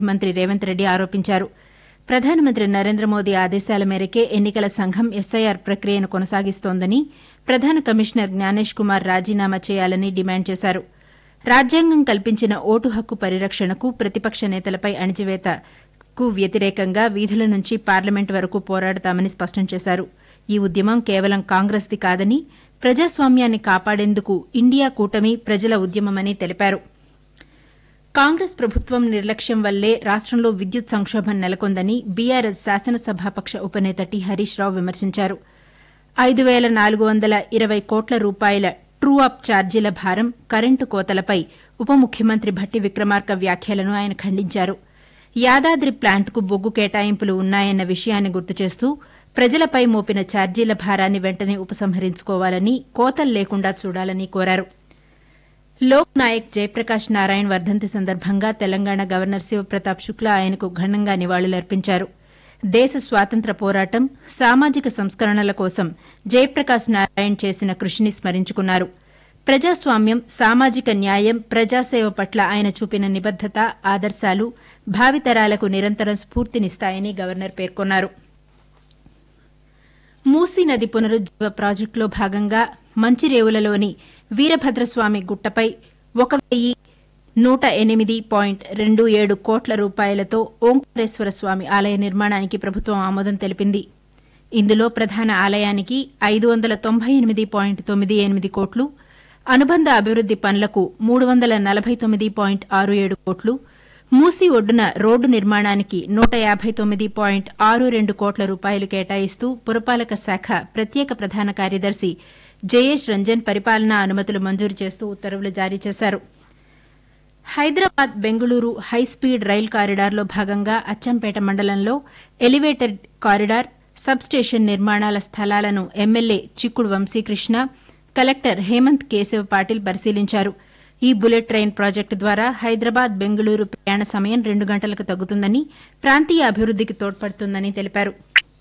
మంత్రి రేవంత్ రెడ్డి ఆరోపించారు ప్రధానమంత్రి నరేంద్ర మోదీ ఆదేశాల మేరకే ఎన్నికల సంఘం ఎస్ఐఆర్ ప్రక్రియను కొనసాగిస్తోందని ప్రధాన కమిషనర్ జ్ఞానేష్ కుమార్ రాజీనామా చేయాలని డిమాండ్ చేశారు రాజ్యాంగం కల్పించిన ఓటు హక్కు పరిరక్షణకు ప్రతిపక్ష నేతలపై అణిచివేతకు వ్యతిరేకంగా వీధుల నుంచి పార్లమెంట్ వరకు పోరాడతామని స్పష్టం చేశారు ఈ ఉద్యమం కేవలం కాంగ్రెస్ది కాదని ప్రజాస్వామ్యాన్ని కాపాడేందుకు ఇండియా కూటమి ప్రజల ఉద్యమమని తెలిపారు కాంగ్రెస్ ప్రభుత్వం నిర్లక్ష్యం వల్లే రాష్టంలో విద్యుత్ సంక్షోభం నెలకొందని బీఆర్ఎస్ శాసనసభాపక్ష ఉపనేత టి హరీష్ రావు విమర్శించారు ఐదు వేల నాలుగు వందల ఇరవై కోట్ల రూపాయల ట్రూ అప్ ఛార్జీల భారం కరెంటు కోతలపై ఉప ముఖ్యమంత్రి భట్టి విక్రమార్క వ్యాఖ్యలను ఆయన ఖండించారు యాదాద్రి ప్లాంట్కు బొగ్గు కేటాయింపులు ఉన్నాయన్న విషయాన్ని గుర్తు చేస్తూ ప్రజలపై మోపిన ఛార్జీల భారాన్ని వెంటనే ఉపసంహరించుకోవాలని కోతలు లేకుండా చూడాలని కోరారు లోక్ నాయక్ జయప్రకాష్ నారాయణ్ వర్ధంతి సందర్భంగా తెలంగాణ గవర్నర్ శివప్రతాప్ శుక్లా ఆయనకు ఘనంగా నివాళులర్పించారు దేశ స్వాతంత్ర పోరాటం సామాజిక సంస్కరణల కోసం జయప్రకాష్ నారాయణ్ చేసిన కృషిని స్మరించుకున్నారు ప్రజాస్వామ్యం సామాజిక న్యాయం ప్రజాసేవ పట్ల ఆయన చూపిన నిబద్దత ఆదర్శాలు భావితరాలకు నిరంతరం స్ఫూర్తినిస్తాయని గవర్నర్ పేర్కొన్నారు మూసీ నది పునరుజ్జీవ ప్రాజెక్టులో భాగంగా మంచిరేవులలోని వీరభద్రస్వామి గుట్టపై ఒక వెయ్యి నూట ఎనిమిది పాయింట్ రెండు ఏడు కోట్ల రూపాయలతో ఓంకారేశ్వర స్వామి ఆలయ నిర్మాణానికి ప్రభుత్వం ఆమోదం తెలిపింది ఇందులో ప్రధాన ఆలయానికి ఐదు వందల తొంభై ఎనిమిది పాయింట్ తొమ్మిది ఎనిమిది కోట్లు అనుబంధ అభివృద్ది పనులకు మూడు వందల నలభై తొమ్మిది పాయింట్ ఆరు ఏడు కోట్లు మూసి ఒడ్డున రోడ్డు నిర్మాణానికి నూట యాభై తొమ్మిది పాయింట్ ఆరు రెండు కోట్ల రూపాయలు కేటాయిస్తూ పురపాలక శాఖ ప్రత్యేక ప్రధాన కార్యదర్శి జయేష్ రంజన్ పరిపాలనా అనుమతులు మంజూరు చేస్తూ ఉత్తర్వులు జారీ చేశారు హైదరాబాద్ బెంగళూరు హైస్పీడ్ రైల్ కారిడార్లో భాగంగా అచ్చంపేట మండలంలో ఎలివేటెడ్ కారిడార్ సబ్ స్టేషన్ నిర్మాణాల స్థలాలను ఎమ్మెల్యే చిక్కుడు వంశీకృష్ణ కలెక్టర్ హేమంత్ కేశవ్ పాటిల్ పరిశీలించారు ఈ బుల్లెట్ ట్రైన్ ప్రాజెక్టు ద్వారా హైదరాబాద్ బెంగళూరు ప్రయాణ సమయం రెండు గంటలకు తగ్గుతుందని ప్రాంతీయ అభివృద్దికి తోడ్పడుతుందని తెలిపారు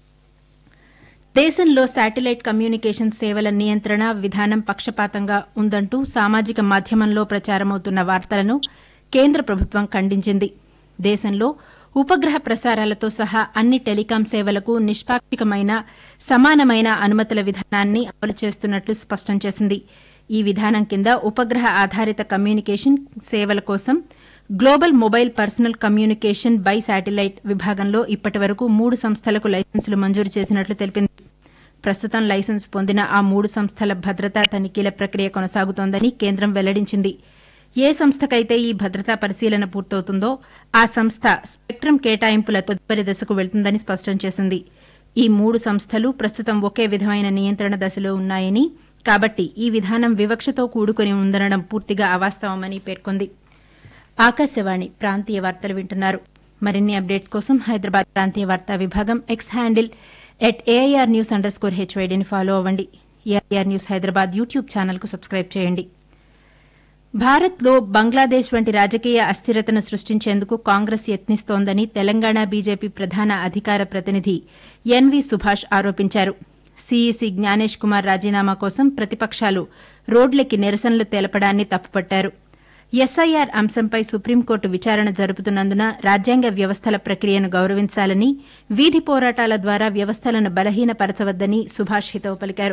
దేశంలో శాటిలైట్ కమ్యూనికేషన్ సేవల నియంత్రణ విధానం పక్షపాతంగా ఉందంటూ సామాజిక మాధ్యమంలో ప్రచారమవుతున్న వార్తలను కేంద్ర ప్రభుత్వం ఖండించింది దేశంలో ఉపగ్రహ ప్రసారాలతో సహా అన్ని టెలికాం సేవలకు నిష్పాక్షికమైన సమానమైన అనుమతుల విధానాన్ని అమలు చేస్తున్నట్లు స్పష్టం చేసింది ఈ విధానం కింద ఉపగ్రహ ఆధారిత కమ్యూనికేషన్ సేవల కోసం global mobile personal communication by satellite విభాగంలో ఇప్పటి వరకు మూడు సంస్థలకు లైసెన్సులు మంజూరు చేసినట్లు తెలిపింది ప్రస్తుతం లైసెన్స్ పొందిన ఆ మూడు సంస్థల భద్రతా తనిఖీల ప్రక్రియ కొనసాగుతోందని కేంద్రం వెల్లడించింది ఏ సంస్థకైతే ఈ భద్రతా పరిశీలన పూర్తవుతుందో ఆ సంస్థ స్పెక్ట్రమ్ కేటాయింపుల తదుపరి దశకు వెళ్తుందని స్పష్టం చేసింది ఈ మూడు సంస్థలు ప్రస్తుతం ఒకే విధమైన నియంత్రణ దశలో ఉన్నాయని కాబట్టి ఈ విధానం వివక్షతో కూడుకుని ఉందనడం పూర్తిగా అవాస్తవమని పేర్కొంది ఆకాశవాణి ప్రాంతీయ వార్తలు వింటున్నారు మరిన్ని అప్డేట్స్ కోసం హైదరాబాద్ ప్రాంతీయ వార్తా విభాగం X handle at AIR news underscore హెచ్వైడీని ఫాలో అవ్వండి ఏఐఆర్ న్యూస్ హైదరాబాద్ యూట్యూబ్ ఛానల్కు సబ్స్క్రైబ్ చేయండి భారత్లో బంగ్లాదేశ్ వంటి రాజకీయ అస్థిరతను సృష్టించేందుకు కాంగ్రెస్ యత్నిస్తోందని తెలంగాణ బీజేపీ ప్రధాన అధికార ప్రతినిధి ఎన్వి సుభాష్ ఆరోపించారు సీఈసీ జ్ఞానేష్ కుమార్ రాజీనామా కోసం ప్రతిపక్షాలు రోడ్లెక్కి నిరసనలు తెలపడాన్ని తప్పుపట్టారు ఎస్ఐఆర్ అంశంపై సుప్రీంకోర్టు విచారణ జరుపుతున్నందున రాజ్యాంగ వ్యవస్థల ప్రక్రియను గౌరవించాలని వీధి పోరాటాల ద్వారా వ్యవస్థలను బలహీనపరచవద్దని సుభాష్ హితవు పలికారు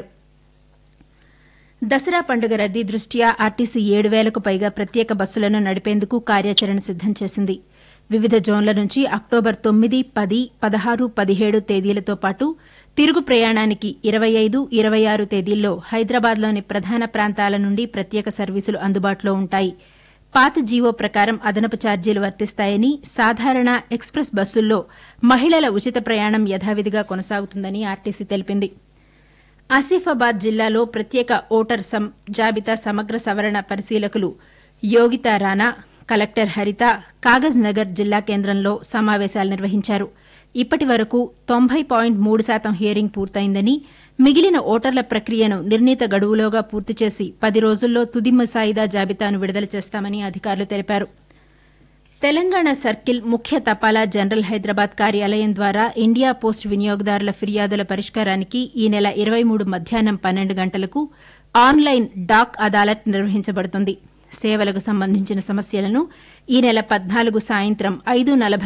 దసరా పండుగ రద్దీ దృష్ట్యా ఆర్టీసీ ఏడు వేలకు పైగా ప్రత్యేక బస్సులను నడిపేందుకు కార్యాచరణ సిద్దం చేసింది వివిధ జోన్ల నుంచి అక్టోబర్ తొమ్మిది పది పదహారు పదిహేడు తేదీలతో పాటు తిరుగు ప్రయాణానికి ఇరవై ఐదు ఇరవై ఆరు తేదీల్లో హైదరాబాద్లోని ప్రధాన ప్రాంతాల నుండి ప్రత్యేక సర్వీసులు అందుబాటులో ఉంటాయి పాత జీవో ప్రకారం అదనపు ఛార్జీలు వర్తిస్తాయని సాధారణ ఎక్స్ప్రెస్ బస్సుల్లో మహిళల ఉచిత ప్రయాణం యథావిధిగా కొనసాగుతుందని ఆర్టీసీ తెలిపింది ఆసిఫాబాద్ జిల్లాలో ప్రత్యేక ఓటర్ సం- జాబితా సమగ్ర సవరణ పరిశీలకులు యోగితా రాణా కలెక్టర్ హరిత కాగజ్ నగర్ జిల్లా కేంద్రంలో సమావేశాలు నిర్వహించారు ఇప్పటి వరకు తొంభై పాయింట్ మూడు శాతం హియరింగ్ పూర్తయిందని మిగిలిన ఓటర్ల ప్రక్రియను నిర్ణీత గడువులోగా పూర్తి చేసి పది రోజుల్లో తుది ముసాయిదా జాబితాను విడుదల చేస్తామని అధికారులు తెలిపారు తెలంగాణ సర్కిల్ ముఖ్య తపాలా జనరల్ హైదరాబాద్ కార్యాలయం ద్వారా ఇండియా పోస్ట్ వినియోగదారుల ఫిర్యాదుల పరిష్కారానికి ఈ నెల ఇరవై మూడు మధ్యాహ్నం పన్నెండు గంటలకు ఆన్లైన్ డాక్ అదాలత్ నిర్వహించబడుతుంది సేవలకు సంబంధించిన సమస్యలను ఈ నెల పద్నాలుగు సాయంత్రం ఐదు నలభై